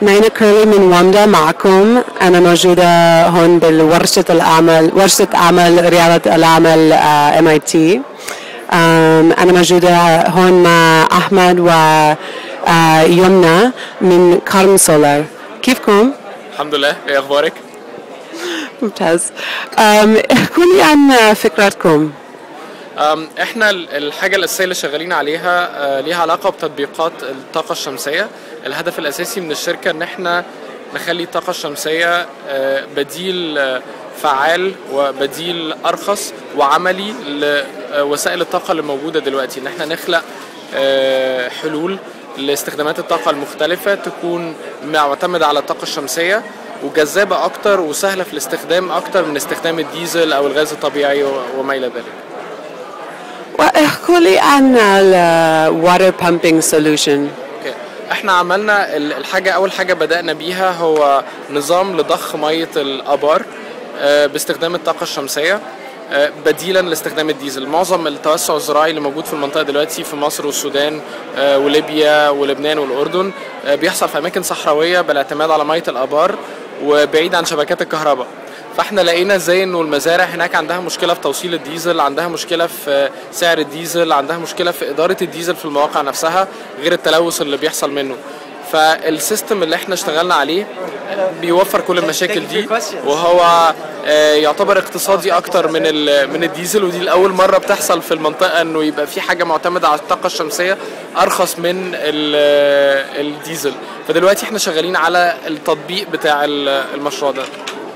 ناينا كيرلي من واندا معكم أنا موجودة هون بالورشة الأعمال ورشة أعمال ريادة الأعمال ام اي تي أنا موجودة هون مع أحمد ويمنى من كارم سولار كيفكم؟ الحمد لله ايه اخبارك ممتاز أم، احكوا لي عن فكرتكم أم، احنا ال- الحاجه الاساسيه اللي شغالين عليها آه، ليها علاقه بتطبيقات الطاقه الشمسيه الهدف الاساسي من الشركه ان احنا نخلي الطاقه الشمسيه آه، بديل آه، فعال وبديل ارخص وعملي لوسائل الطاقه اللي موجوده دلوقتي ان احنا نخلق آه، حلول لاستخدامات الطاقه المختلفه تكون معتمده على الطاقه الشمسيه وجذابه اكتر وسهله في الاستخدام اكتر من استخدام الديزل او الغاز الطبيعي و- وما الى ذلك واحكوا لي عن ال water pumping solution اوكي احنا عملنا ال- الحاجه اول حاجه بدانا بيها هو نظام لضخ ميه الابار آه، باستخدام الطاقه الشمسيه آه، بديلا لاستخدام الديزل معظم التوسع الزراعي اللي موجود في المنطقه دلوقتي في مصر والسودان آه، وليبيا ولبنان والاردن آه، بيحصل في اماكن صحراويه بالاعتماد على ميه الابار وبعيد عن شبكات الكهرباء فاحنا لقينا ازاي انه المزارع هناك عندها مشكله في توصيل الديزل عندها مشكله في سعر الديزل عندها مشكله في اداره الديزل في المواقع نفسها غير التلوث اللي بيحصل منه فالسيستم اللي احنا اشتغلنا عليه بيوفر كل المشاكل دي وهو آه، يعتبر اقتصادي اكتر من ال- من الديزل ودي لاول مره بتحصل في المنطقه انه يبقى في حاجه معتمده على الطاقه الشمسيه ارخص من ال- الديزل فدلوقتي احنا شغالين على التطبيق بتاع ال- المشروع ده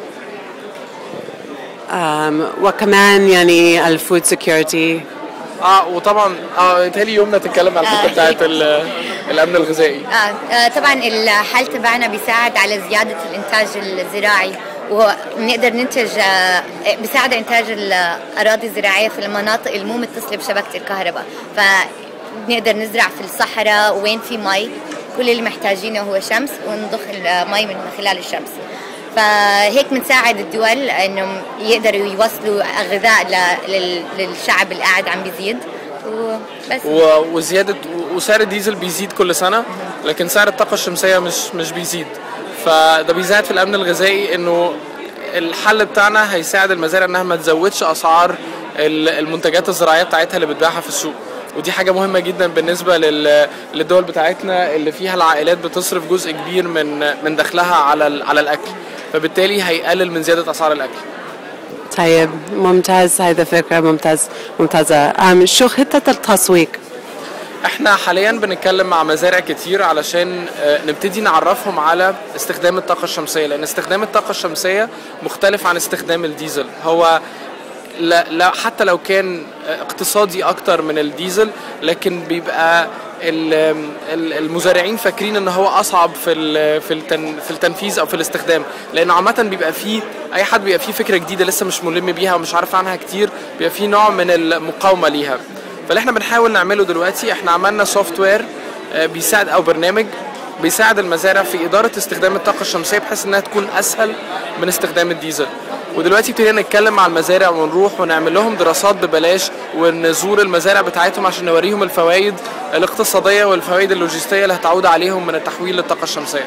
أم، وكمان يعني الفود سكيورتي اه وطبعا اه تالي يومنا تتكلم على الحته آه، بتاعت ال- الامن الغذائي آه آه، طبعا الحل تبعنا بيساعد على زيادة الإنتاج الزراعي ونقدر ننتج آه، بيساعد على إنتاج الأراضي الزراعية في المناطق المو متصلة بشبكة الكهرباء فنقدر نزرع في الصحراء وين في مي كل اللي محتاجينه هو شمس ونضخ المي من خلال الشمس فهيك بنساعد الدول انهم يقدروا يوصلوا غذاء ل- لل- للشعب اللي قاعد عم بيزيد وبس و- وزياده وسعر الديزل بيزيد كل سنه لكن سعر الطاقه الشمسيه مش مش بيزيد فده بيساعد في الامن الغذائي انه الحل بتاعنا هيساعد المزارع انها ما تزودش اسعار ال- المنتجات الزراعيه بتاعتها اللي بتبيعها في السوق ودي حاجه مهمه جدا بالنسبه لل- للدول بتاعتنا اللي فيها العائلات بتصرف جزء كبير من من دخلها على ال- على الاكل فبالتالي هيقلل من زياده اسعار الاكل طيب ممتاز هذا فكرة ممتاز ممتازة أم، شو خطة التسويق احنا حاليا بنتكلم مع مزارع كتير علشان آه، نبتدي نعرفهم على استخدام الطاقة الشمسية لأن استخدام الطاقة الشمسية مختلف عن استخدام الديزل هو لا, لا حتى لو كان آه، اقتصادي أكتر من الديزل لكن بيبقى ال- ال- المزارعين فاكرين ان هو اصعب في ال- في التن في التنفيذ او في الاستخدام لانه عامه بيبقى فيه اي حد بيبقى فيه فكره جديده لسه مش ملم بيها ومش عارف عنها كتير بيبقى فيه نوع من المقاومه ليها فاللي احنا بنحاول نعمله دلوقتي احنا عملنا سوفت وير بيساعد او برنامج بيساعد المزارع في اداره استخدام الطاقه الشمسيه بحيث انها تكون اسهل من استخدام الديزل ودلوقتي ابتدينا نتكلم مع المزارع ونروح ونعمل لهم دراسات ببلاش ونزور المزارع بتاعتهم عشان نوريهم الفوائد الاقتصاديه والفوائد اللوجستيه اللي هتعود عليهم من التحويل للطاقه الشمسيه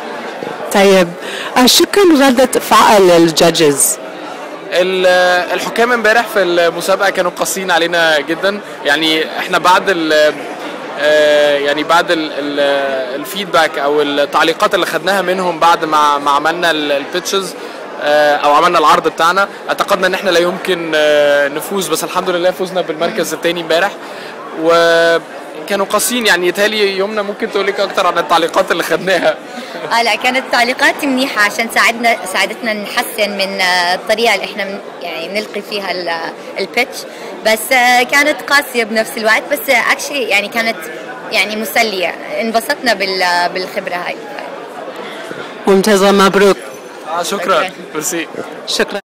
طيب أه، شو كان ردة فعل الجادجز ال- الحكام امبارح في المسابقه كانوا قاسيين علينا جدا يعني احنا بعد ال آه، يعني بعد ال- ال- الفيدباك او التعليقات اللي خدناها منهم بعد ما ما عملنا البيتشز او عملنا العرض بتاعنا اعتقدنا ان احنا لا يمكن آه، نفوز بس الحمد لله فزنا بالمركز الثاني امبارح وكانوا قاسيين يعني يتهيألي يومنا ممكن تقول لك اكتر عن التعليقات اللي خدناها اه لا كانت تعليقات منيحة عشان ساعدنا ساعدتنا نحسن من آه، الطريقة اللي احنا من يعني نلقي فيها ال- البيتش بس آه، كانت قاسية بنفس الوقت بس اكشلي يعني كانت يعني مسلية انبسطنا بال- بالخبرة هاي ممتازة مبروك آه، شكرا شكراً. ميرسي شكرا